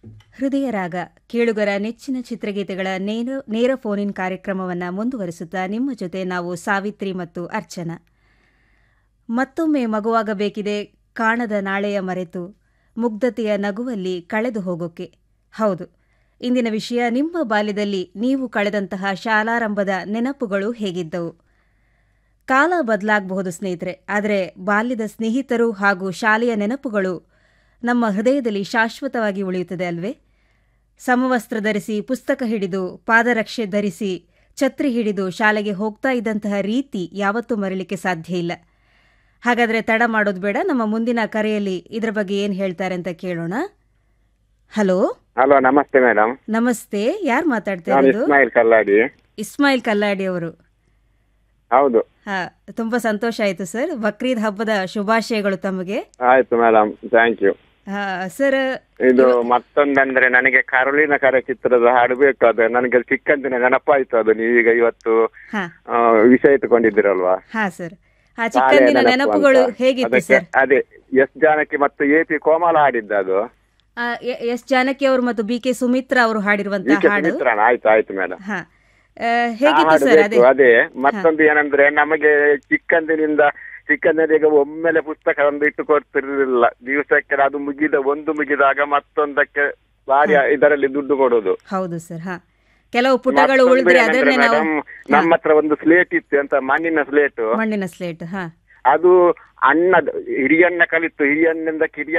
ಹೃದಯ ರಾಗ ಕೇಳುಗರ ನೆಚ್ಚಿನ ಚಿತ್ರಗೀತೆಗಳ ನೇರ ನೇರ ಫೋನ್ ಇನ್ ಕಾರ್ಯಕ್ರಮವನ್ನು ಮುಂದುವರಿಸುತ್ತಾ ನಿಮ್ಮ ಜೊತೆ ನಾವು ಸಾವಿತ್ರಿ ಮತ್ತು ಅರ್ಚನಾ ಮತ್ತೊಮ್ಮೆ ಮಗುವಾಗಬೇಕಿದೆ ಕಾಣದ ನಾಳೆಯ ಮರೆತು ಮುಗ್ಧತೆಯ ನಗುವಲ್ಲಿ ಕಳೆದು ಹೋಗೋಕೆ ಹೌದು ಇಂದಿನ ವಿಷಯ ನಿಮ್ಮ ಬಾಲ್ಯದಲ್ಲಿ ನೀವು ಕಳೆದಂತಹ ಶಾಲಾರಂಭದ ನೆನಪುಗಳು ಹೇಗಿದ್ದವು ಕಾಲ ಬದಲಾಗಬಹುದು ಸ್ನೇಹಿತರೆ ಆದರೆ ಬಾಲ್ಯದ ಸ್ನೇಹಿತರು ಹಾಗೂ ಶಾಲೆಯ ನೆನಪುಗಳು ನಮ್ಮ ಹೃದಯದಲ್ಲಿ ಶಾಶ್ವತವಾಗಿ ಉಳಿಯುತ್ತದೆ ಅಲ್ವೇ ಸಮವಸ್ತ್ರ ಧರಿಸಿ ಪುಸ್ತಕ ಹಿಡಿದು ಪಾದರಕ್ಷೆ ಧರಿಸಿ ಛತ್ರಿ ಹಿಡಿದು ಶಾಲೆಗೆ ಹೋಗ್ತಾ ಇದ್ದಂತಹ ರೀತಿ ಯಾವತ್ತೂ ಮರೀಲಿಕ್ಕೆ ಸಾಧ್ಯ ಇಲ್ಲ ಹಾಗಾದರೆ ತಡ ಮಾಡೋದು ಬೇಡ ನಮ್ಮ ಮುಂದಿನ ಕರೆಯಲ್ಲಿ ಇದರ ಬಗ್ಗೆ ಏನು ಹೇಳ್ತಾರೆ ಅಂತ ಕೇಳೋಣ ಹಲೋ ಹಲೋ ನಮಸ್ತೆ ಮೇಡಮ್ ನಮಸ್ತೆ ಯಾರು ಮಾತಾಡ್ತಾ ನಾನು ಇರೋದು ಇಸ್ಮಾಯಿಲ್ ಕಲ್ಲಾಡಿ ಇಸ್ಮಾಯಿಲ್ ಕಲ್ಲಾಡಿ ಅವರು ಹೌದು ಹಾ ತುಂಬಾ ಸಂತೋಷ ಆಯಿತು ಸರ್ ಬಕ್ರೀದ್ ಹಬ್ಬದ ಶುಭಾಶಯಗಳು ತಮಗೆ ಆಯ್ತು ಮೇಡಮ್ ಥ್ಯಾಂಕ್ ಯು ಹಾ ಸರ್ ಇದು ಮತ್ತೊಂದಂದ್ರೆ ನನಗೆ ಕರುಳಿನ ಕರೆ ಚಿತ್ರದ ಹಾಡು ಬೇಕು ಅದು ನನಗೆ ಚಿಕ್ಕಂದಿನ ನೆನಪಾಯ್ತು ಅದು ನೀವೀಗ ಇವತ್ತು ಹಾ ಆ, ವಿಷಯ ಇಟ್ಟುಕೊಂಡಿದ್ದೀರಲ್ವಾ ಹಾ ಸರ್ ಆ ಶಾಲೆಯ ಚಿಕ್ಕಂದಿನ ನೆನಪು ನೆನಪುಗಳು ಅಂತ. ಹೇಗಿತ್ತು ಅದಕ್ಕೆ ಸರ್ ಅದೇ ಎಸ್ ಜಾನಕಿ ಮತ್ತು ಎ ಪಿ ಕೋಮಲ ಹಾಡಿದ್ದ ಅದು ಆ, ಎ- ಎಸ್ ಜಾನಕಿ ಅವರು ಮತ್ತು ಬಿ ಕೆ ಸುಮಿತ್ರಾ ಅವರು ಹಾಡಿರುವಂತಹ ಈಕೆ ಹಾಡು ಸುಮಿತ್ರನ ಆಯ್ತು ಆಯ್ತು ಮೇಡಮ್ ಹಾ ಆ, ಹೇಗಿತ್ತು ಹಾಡು ಸರ್ ಅದೇ ಬೇಕು ಅದೇ ಮತ್ತೊಂದು ಏನಂದ್ರೆ ನಮಗೆ ಚಿಕ್ಕಂದಿನಿಂದ ಚಿಕ್ಕಂದಿನಿಗೆ ಒಮ್ಮೆಲೆ ಪುಸ್ತಕ ಒಂದು ಇಟ್ಟು ಕೊಡ್ತಿರ್ಲಿಲ್ಲ ದಿವಸಕ್ಕೆ ಅದು ಮುಗಿದ ಒಂದು ಮುಗಿದಾಗ ಮತ್ತೊಂದಕ್ಕೆ ಭಾರಿ ಇದರಲ್ಲಿ ದುಡ್ಡು ಕೊಡೋದು ಹೌದು ಸರ್ ಹಾ ಕೆಲವು ಪುಟಗಳು ಮತ್ತೊಂದು ಉಳಿದ್ರೆ ಏನಂದ್ರೆ ಅದನ್ನೇ ನಾವು ಮೇಡಮ್ ನಮ್ಮ ಹತ್ರ ಒಂದು ಸ್ಲೇಟ್ ಇತ್ತು ಅಂತ ಮಣ್ಣಿನ ಸ್ಲೇಟ್ ಮಣ್ಣಿನ ಸ್ಲೇಟ್ ಹಾ ಅದು ಅಣ್ಣ ಹಿರಿಯಣ್ಣ ಕಲಿತು ಹಿರಿಯಣ್ಣಿಂದ ಕಿರಿಯ